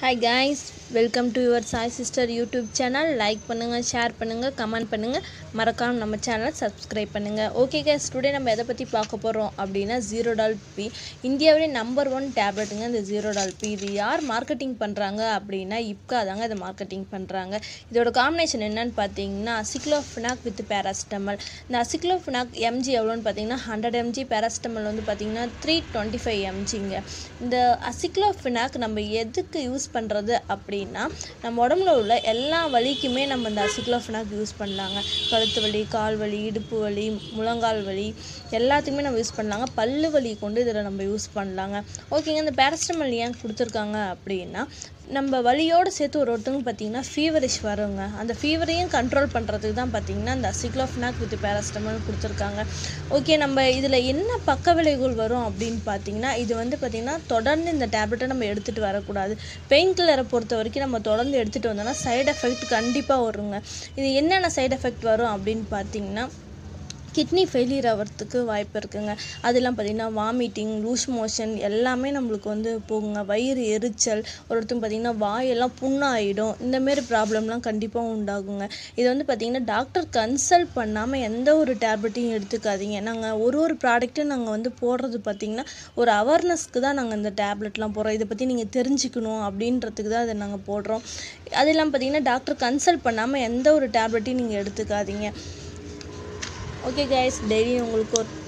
hi guys welcome to your Sai sister YouTube channel like பண்ணுங்கள் share பண்ணுங்கள் comment பண்ணுங்கள் மறக்காம நம்ம சேனலை சப்ஸ்கிரைப் பண்ணுங்கள் ஓகே கைஸ் டுடே நம்ம எதை பற்றி பார்க்க போகிறோம் அப்படின்னா ஜீரோ டால் பி இந்தியாவிலே நம்பர் ஒன் டேப்லெட்டுங்க இந்த ஜீரோ டால் பி இது யார் மார்க்கெட்டிங் பண்ணுறாங்க அப்படின்னா இப்கா தாங்க இதை மார்க்கெட்டிங் பண்ணுறாங்க இதோட காம்பினேஷன் என்னன்னு பார்த்தீங்கன்னா அசிக்ளோஃபினாக் வித் பேராசிட்டமல் இந்த அசிக்ளோஃபினாக் எம்ஜி எவ்வளோன்னு பார்த்தீங்கன்னா ஹண்ட்ரட் எம்ஜி பேராசிட்டமல் வந்து பார்த்தீங்கன்னா த்ரீ டுவெண்ட்டி ஃபைவ் எம்ஜிங்க இந்த அசிக்ளோஃபினாக் நம்ம எதுக்கு யூஸ் பண்ணுறது அப்படின்னா நம்ம உடம்புல உள்ள எல்லா வலிக்குமே நம்ம இந்த அசிக்ளோஃபினாக் யூஸ் பண்ணலாங்க கழுத்து வலி கால் வலி இடுப்பு வலி முழங்கால் வலி எல்லாத்துக்குமே நம்ம யூஸ் பண்ணலாங்க பல்லு வலி கொண்டு இதில் நம்ம யூஸ் பண்ணலாங்க ஓகேங்க இந்த பேரஸ்டமல் ஏன் கொடுத்துருக்காங்க அப்படின்னா நம்ம வலியோடு சேர்த்து ஒரு ஒருத்தவங்க பார்த்தீங்கன்னா ஃபீவரிஷ் வருங்க அந்த ஃபீவரையும் கண்ட்ரோல் பண்ணுறதுக்கு தான் பார்த்தீங்கன்னா இந்த அசிக்ளோஃபினாக் வித் பேராஸ்டமல் கொடுத்துருக்காங்க ஓகே நம்ம இதில் என்ன பக்க விளைவுகள் வரும் அப்படின்னு பார்த்தீங்கன்னா இது வந்து பார்த்திங்கன்னா தொடர்ந்து இந்த டேப்லெட்டை நம்ம எடுத்துகிட்டு வரக்கூடாது பெயின் கில்லரை பொறுத்த வரைக்கும் நம்ம தொடர்ந்து எடுத்துகிட்டு வந்தோம்னா சைடு எஃபெக்ட் கண்டிப்பாக வருங்க இது என்னென்ன சைடு எஃபெக்ட் வரும் அப்படின்னு பார்த்தீங்கன்னா கிட்னி ஃபெயிலியர் ஆகிறதுக்கு வாய்ப்பு இருக்குங்க அதெல்லாம் பார்த்திங்கன்னா வாமிட்டிங் லூஸ் மோஷன் எல்லாமே நம்மளுக்கு வந்து போகுங்க வயிறு எரிச்சல் ஒருத்தங்க பார்த்திங்கன்னா வாயெல்லாம் புண்ணாயிடும் இந்தமாரி ப்ராப்ளம்லாம் கண்டிப்பாக உண்டாகுங்க இது வந்து பார்த்திங்கன்னா டாக்டர் கன்சல்ட் பண்ணாமல் எந்த ஒரு டேப்லெட்டையும் எடுத்துக்காதீங்க நாங்கள் ஒரு ஒரு ப்ராடக்ட்டும் நாங்கள் வந்து போடுறது பார்த்திங்கன்னா ஒரு அவேர்னஸ்க்கு தான் நாங்கள் இந்த டேப்லெட்லாம் போடுறோம் இதை பற்றி நீங்கள் தெரிஞ்சுக்கணும் அப்படின்றதுக்கு தான் இதை நாங்கள் போடுறோம் அதெல்லாம் பார்த்திங்கன்னா டாக்டர் கன்சல்ட் பண்ணாமல் எந்த ஒரு டேப்லெட்டையும் நீங்கள் எடுத்துக்காதீங்க ஓகே கைஸ் டெய்லி உங்களுக்கு ஒரு